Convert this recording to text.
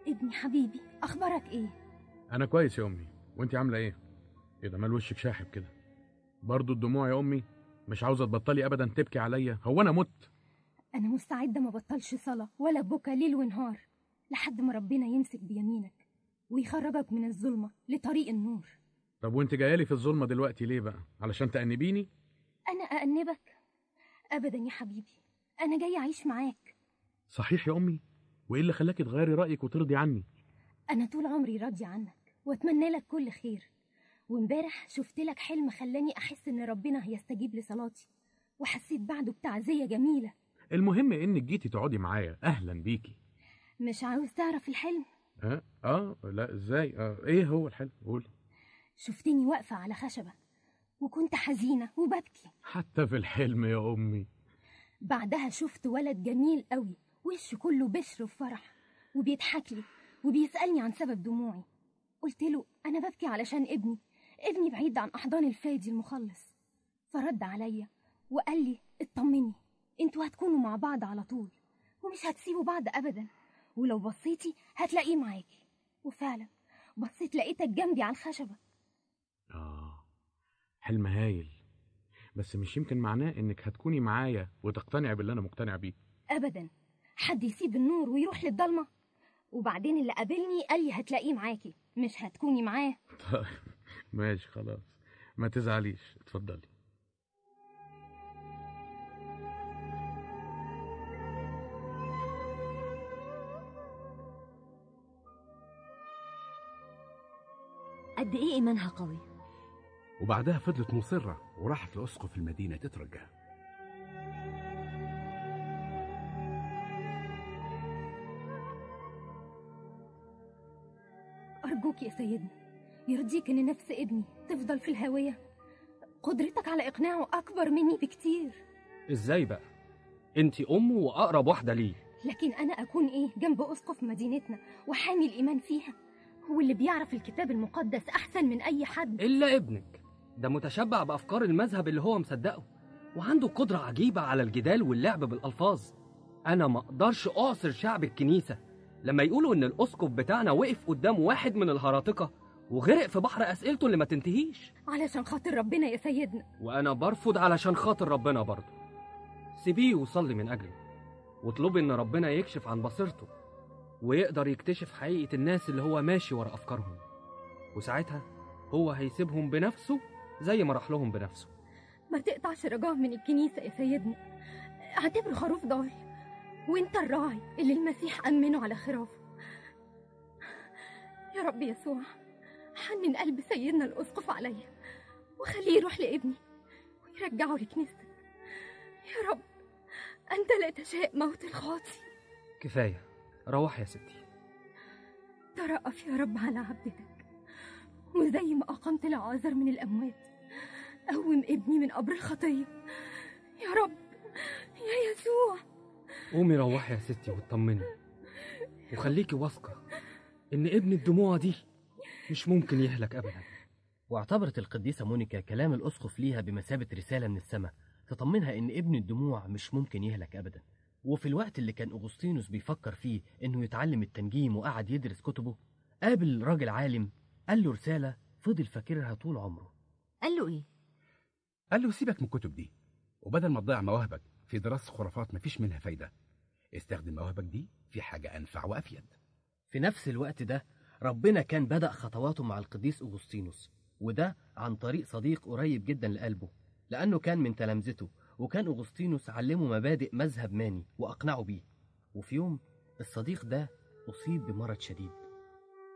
ابني حبيبي اخبارك ايه انا كويس يا امي وانت عامله ايه ايه ده مال وشك شاحب كده برضو الدموع يا امي مش عاوزه تبطلي ابدا تبكي عليا هو انا مت انا مستعده ما بطلش صلاه ولا بكى ليل ونهار لحد ما ربنا يمسك بيمينك ويخرجك من الظلمه لطريق النور طب وانت جايه لي في الظلمه دلوقتي ليه بقى علشان تأنبيني انا اأنبك ابدا يا حبيبي انا جاي اعيش معاك صحيح يا امي وايه اللي خلاكي تغيري رايك وترضي عني انا طول عمري راضيه عنك واتمنى لك كل خير وامبارح شفت لك حلم خلاني احس ان ربنا هيستجيب لصلاتي وحسيت بعده بتعزيه جميله المهم انك جيتي تقعدي معايا اهلا بيكي مش عاوز تعرف الحلم اه اه لا ازاي آه ايه هو الحلم قولي شفتني واقفه على خشبه وكنت حزينه وببكي حتى في الحلم يا امي بعدها شفت ولد جميل قوي وشه كله بشر وفرح وبيضحك لي وبيسألني عن سبب دموعي قلت له أنا ببكي علشان ابني ابني بعيد عن أحضان الفادي المخلص فرد عليا وقال لي اطمني انتوا هتكونوا مع بعض على طول ومش هتسيبوا بعض أبدا ولو بصيتي هتلاقيه معاكي وفعلا بصيت لقيتك جنبي على الخشبة اه حلم هايل بس مش يمكن معناه انك هتكوني معايا وتقتنعي باللي انا مقتنع بيه أبدا حد يسيب النور ويروح للضلمة وبعدين اللي قابلني قال لي هتلاقيه معاكي مش هتكوني معاه طيب ماشي خلاص ما تزعليش اتفضلي قد ايه ايمانها قوي وبعدها فضلت مصرة وراحت لأسقف المدينة تترجاه أرجوك يا سيدنا يرضيك إن نفس ابني تفضل في الهاوية قدرتك على إقناعه أكبر مني بكتير ازاي بقى انت امه واقرب واحده ليه لكن أنا أكون إيه جنب أسقف مدينتنا وحامي الإيمان فيها هو اللي بيعرف الكتاب المقدس أحسن من أي حد الا ابنك ده متشبع بافكار المذهب اللي هو مصدقه وعنده قدره عجيبه على الجدال واللعب بالالفاظ انا ما اقدرش اعصر شعب الكنيسه لما يقولوا ان الاسقف بتاعنا وقف قدام واحد من الهراطقه وغرق في بحر اسئلته اللي ما تنتهيش علشان خاطر ربنا يا سيدنا وانا برفض علشان خاطر ربنا برضه سيبيه وصلي من اجله واطلبي ان ربنا يكشف عن بصيرته ويقدر يكتشف حقيقه الناس اللي هو ماشي ورا افكارهم وساعتها هو هيسيبهم بنفسه زي ما راح لهم بنفسه ما تقطعش رجاه من الكنيسة يا سيدنا اعتبره خروف ضال وانت الراعي اللي المسيح أمنه على خرافه يا رب يسوع حنن قلب سيدنا الأسقف عليا وخليه يروح لابني ويرجعه لكنيستك يا رب أنت لا تشاء موت الخاطي كفايه روح يا ستي ترأف يا رب على عبدتك وزي ما أقمت العازر من الأموات قوم ابني من قبر الخطية يا رب يا يسوع قومي روحي يا ستي واطمني وخليكي واثقه ان ابن الدموع دي مش ممكن يهلك ابدا واعتبرت القديسة مونيكا كلام الأسقف ليها بمثابة رسالة من السماء تطمنها إن ابن الدموع مش ممكن يهلك أبدا وفي الوقت اللي كان أغسطينوس بيفكر فيه إنه يتعلم التنجيم وقعد يدرس كتبه قابل راجل عالم قال له رسالة فضل فاكرها طول عمره قال له ايه قال له سيبك من الكتب دي وبدل ما تضيع مواهبك في دراسة خرافات مفيش منها فايدة استخدم مواهبك دي في حاجة أنفع وأفيد في نفس الوقت ده ربنا كان بدأ خطواته مع القديس أغسطينوس وده عن طريق صديق قريب جدا لقلبه لأنه كان من تلامذته وكان أغسطينوس علمه مبادئ مذهب ماني وأقنعه بيه وفي يوم الصديق ده أصيب بمرض شديد